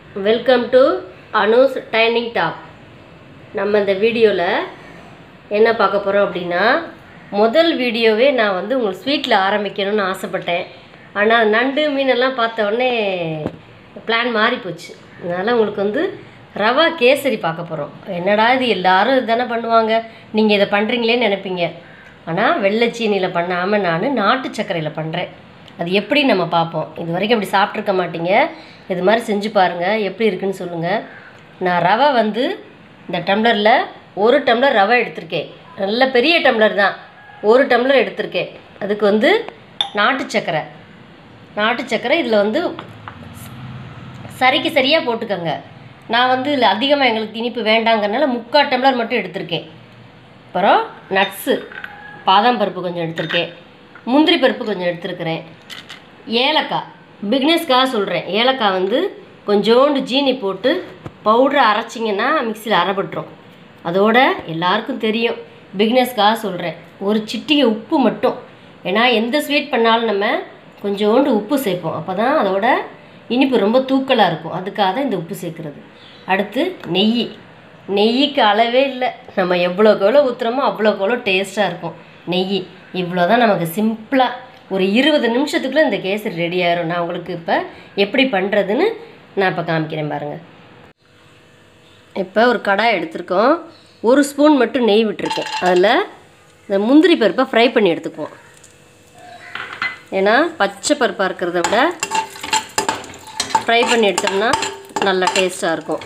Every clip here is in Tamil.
welcome to Anu's dining top நம்ம இந்த வீடியோவில் என்ன பார்க்க போகிறோம் அப்படின்னா முதல் வீடியோவே நான் வந்து உங்களுக்கு ஸ்வீட்டில் ஆரம்பிக்கணும்னு ஆசைப்பட்டேன் ஆனால் நண்டு மீனெல்லாம் பார்த்த உடனே பிளான் மாறி போச்சு அதனால் உங்களுக்கு வந்து ரவா கேசரி பார்க்க போகிறோம் என்னடா இது எல்லாரும் இதுதானே பண்ணுவாங்க நீங்கள் இதை பண்ணுறீங்களேன்னு நினைப்பீங்க ஆனால் வெள்ளை சீனியில் பண்ணாமல் நான் நாட்டு சர்க்கரையில் பண்ணுறேன் அது எப்படி நம்ம பார்ப்போம் இது வரைக்கும் அப்படி சாப்பிட்ருக்க மாட்டீங்க இது மாதிரி செஞ்சு பாருங்கள் எப்படி இருக்குன்னு சொல்லுங்கள் நான் ரவை வந்து இந்த டம்ளரில் ஒரு டம்ளர் ரவை எடுத்திருக்கேன் நல்ல பெரிய டம்ளர் தான் ஒரு டம்ளர் எடுத்திருக்கேன் அதுக்கு வந்து நாட்டு சர்க்கரை நாட்டு சர்க்கரை இதில் வந்து சரிக்கு சரியாக போட்டுக்கோங்க நான் வந்து இதில் அதிகமாக எங்களுக்கு இனிப்பு வேண்டாங்கிறனால முக்கால் டம்ளர் மட்டும் எடுத்திருக்கேன் அப்புறம் நட்ஸு பாதாம் பருப்பு கொஞ்சம் எடுத்திருக்கேன் முந்திரி பருப்பு கொஞ்சம் எடுத்துருக்கிறேன் ஏலக்காய் பிக்னஸ்க்காக சொல்கிறேன் ஏலக்காய் வந்து கொஞ்சோண்டு ஜீனி போட்டு பவுடரை அரைச்சிங்கன்னா மிக்சியில் அரைப்பட்டுரும் அதோட எல்லாருக்கும் தெரியும் பிக்னஸ்க்காக சொல்கிறேன் ஒரு சிட்டிகை உப்பு மட்டும் ஏன்னா எந்த ஸ்வீட் பண்ணாலும் நம்ம கொஞ்சோண்டு உப்பு சேர்ப்போம் அப்போ தான் அதோட இனிப்பு ரொம்ப தூக்கலாக இருக்கும் அதுக்காக தான் இந்த உப்பு சேர்க்குறது அடுத்து நெய் நெய்க்கு அளவே இல்லை நம்ம எவ்வளோக்கு எவ்வளோ ஊற்றுறோமோ அவ்வளோக்கு எவ்வளோ டேஸ்ட்டாக இருக்கும் நெய் இவ்வளோ தான் நமக்கு சிம்பிளாக ஒரு இருபது நிமிஷத்துக்குள்ளே இந்த கேசரி ரெடி ஆயிரும் நான் உங்களுக்கு இப்போ எப்படி பண்ணுறதுன்னு நான் இப்போ காமிக்கிறேன் பாருங்கள் இப்போ ஒரு கடாய் எடுத்திருக்கோம் ஒரு ஸ்பூன் மட்டும் நெய் விட்டுருக்கேன் அதில் இந்த முந்திரி பருப்பை ஃப்ரை பண்ணி எடுத்துக்குவோம் ஏன்னா பச்சை பருப்பாக இருக்கிறத விட ஃப்ரை பண்ணி எடுத்தோம்னா நல்லா டேஸ்ட்டாக இருக்கும்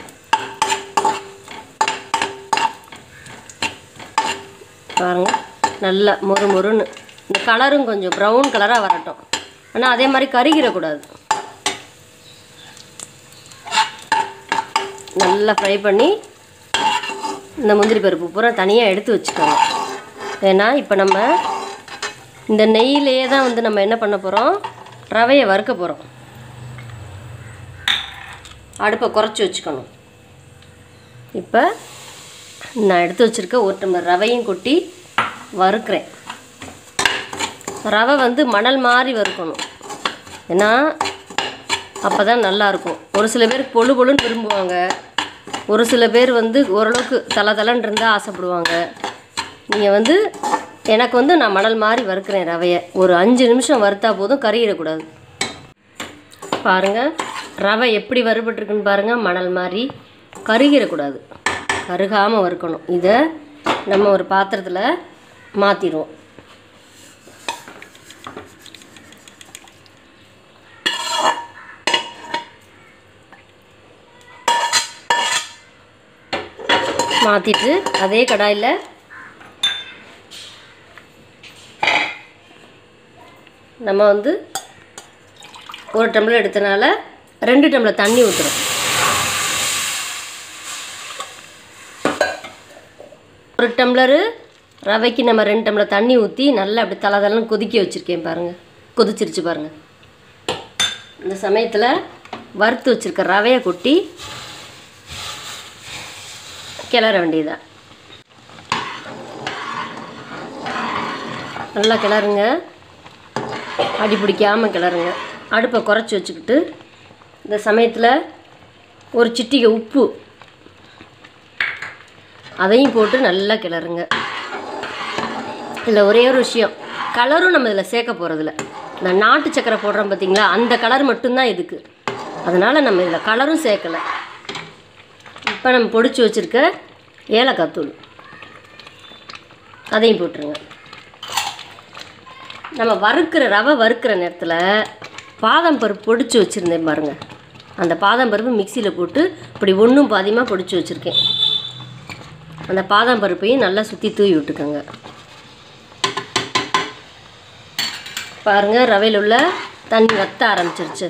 பாருங்கள் நல்லா மொறு மொறுன்னு இந்த கலரும் கொஞ்சம் ப்ரௌன் கலராக வரட்டும் ஆனால் அதே மாதிரி கருகிடக்கூடாது நல்லா ஃப்ரை பண்ணி இந்த முந்திரி பருப்பு பூரா தனியாக எடுத்து வச்சுக்கோங்க ஏன்னா இப்போ நம்ம இந்த நெய்யிலேயே தான் வந்து நம்ம என்ன பண்ண போகிறோம் ரவையை வறுக்க போகிறோம் அடுப்பை குறைச்சி வச்சுக்கணும் இப்போ நான் எடுத்து வச்சுருக்க ஒரு டம்ளர் ரவையும் கொட்டி வறுக்கிறேன் ரவை வந்து மணல் மாதிரி வறுக்கணும் ஏன்னா அப்போ தான் நல்லாயிருக்கும் ஒரு சில பேர் பொழு பொழுன்னு விரும்புவாங்க ஒரு சில பேர் வந்து ஓரளவுக்கு தலை தலைன்னு இருந்தால் ஆசைப்படுவாங்க நீங்கள் வந்து எனக்கு வந்து நான் மணல் மாதிரி வறுக்கிறேன் ரவையை ஒரு அஞ்சு நிமிஷம் வறுத்தா போதும் கறியிடக்கூடாது பாருங்கள் ரவை எப்படி வறுபட்டுருக்குன்னு பாருங்கள் மணல் மாதிரி கருகிடக்கூடாது கருகாமல் வறுக்கணும் இதை நம்ம ஒரு பாத்திரத்தில் மாற்றிடுவோம் மாற்றிட்டு அதே கடாயில் நம்ம வந்து ஒரு டம்ளர் எடுத்தனால ரெண்டு டம்ளர் தண்ணி ஊற்றுறோம் ஒரு டம்ளரு ரவைக்கு நம்ம ரெண்டு டம்ளர் தண்ணி ஊற்றி நல்லா அப்படி தலை தலைன்னு கொதிக்க வச்சுருக்கேன் பாருங்கள் கொதிச்சிருச்சு பாருங்கள் இந்த சமயத்தில் வறுத்து வச்சுருக்க ரவையை கொட்டி கிளற வேண்டியதான் நல்லா கிளறுங்க அடி பிடிக்காமல் கிளறுங்க அடுப்பை குறைச்சி வச்சுக்கிட்டு இந்த சமயத்தில் ஒரு சிட்டிகை உப்பு அதையும் போட்டு நல்லா கிளறுங்க இதில் ஒரே ஒரு விஷயம் கலரும் நம்ம இதில் சேர்க்க போகிறதில்ல இந்த நாட்டு சக்கரை போடுறோம் பார்த்தீங்களா அந்த கலர் மட்டும்தான் இதுக்கு அதனால் நம்ம இதில் கலரும் சேர்க்கலை இப்போ நம்ம பொடிச்சு வச்சுருக்க ஏலக்காய் தூள் அதையும் போட்டுருங்க நம்ம வறுக்கிற ரவை வறுக்கிற நேரத்தில் பாதாம் பருப்பு பொடிச்சு வச்சுருந்தேன் பாருங்கள் அந்த பாதாம் பருப்பு மிக்சியில் போட்டு இப்படி ஒன்றும் பாதியமாக பொடிச்சு வச்சுருக்கேன் அந்த பாதாம் பருப்பையும் நல்லா சுற்றி தூவி விட்டுக்கோங்க பாருங்கள் ரவையில் உள்ள தண்ணி வத்த ஆரம்பிச்சிருச்சு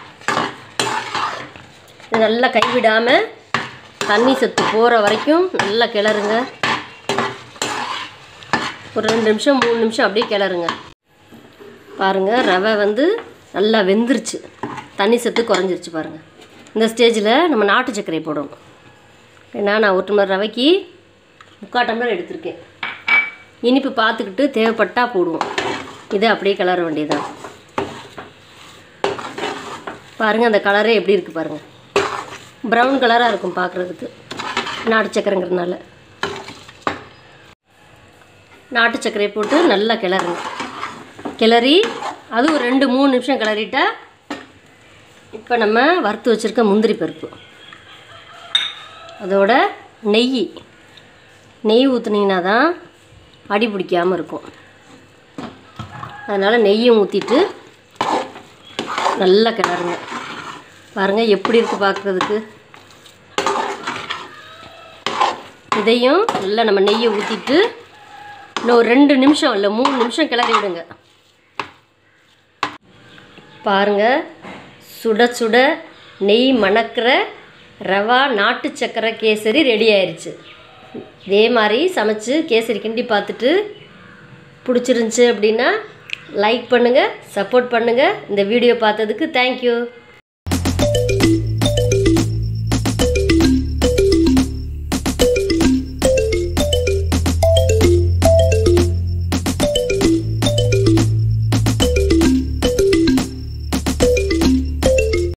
இது நல்லா கைவிடாமல் தண்ணி சத்து போகிற வரைக்கும் நல்லா கிளறுங்க ஒரு ரெண்டு நிமிஷம் மூணு நிமிஷம் அப்படியே கிளறுங்க பாருங்கள் ரவை வந்து நல்லா வெந்துருச்சு தண்ணி சத்து குறைஞ்சிருச்சு பாருங்கள் இந்த ஸ்டேஜில் நம்ம நாட்டு சர்க்கரை போடணும் ஏன்னா நான் ஒரு டம்ளர் ரவைக்கு முக்கால் டம்ளர் எடுத்திருக்கேன் இனிப்பு பார்த்துக்கிட்டு தேவைப்பட்டால் போடுவோம் இதை அப்படியே கிளற வேண்டியதுதான் பாருங்கள் அந்த கலரே எப்படி இருக்குது பாருங்கள் ப்ரௌன் கலராக இருக்கும் பார்க்குறதுக்கு நாட்டு சக்கரைங்கிறதுனால நாட்டு சர்க்கரையை போட்டு நல்லா கிளறுங்க கிளறி அது ஒரு ரெண்டு மூணு நிமிஷம் கிளறிட்டா இப்போ நம்ம வறுத்து வச்சுருக்க முந்திரி பருப்பு அதோட நெய் நெய் ஊற்றுனீங்கன்னா தான் அடி பிடிக்காமல் இருக்கும் அதனால் நெய்யும் ஊற்றிட்டு நல்லா கிளறுங்க பாருங்கள் எப்படி இருக்குது பார்க்குறதுக்கு இதையும் நல்லா நம்ம நெய்யை ஊற்றிட்டு இன்னும் ஒரு ரெண்டு நிமிஷம் இல்லை மூணு நிமிஷம் கிளறி விடுங்க பாருங்க சுட சுட நெய் மணக்கிற ரவா நாட்டு சக்கரை கேசரி ரெடி ஆயிருச்சு இதே மாதிரி சமைச்சு கேசரி கிண்டி பார்த்துட்டு பிடிச்சிருந்துச்சி அப்படின்னா லைக் பண்ணுங்கள் சப்போர்ட் பண்ணுங்கள் இந்த வீடியோ பார்த்ததுக்கு தேங்க்யூ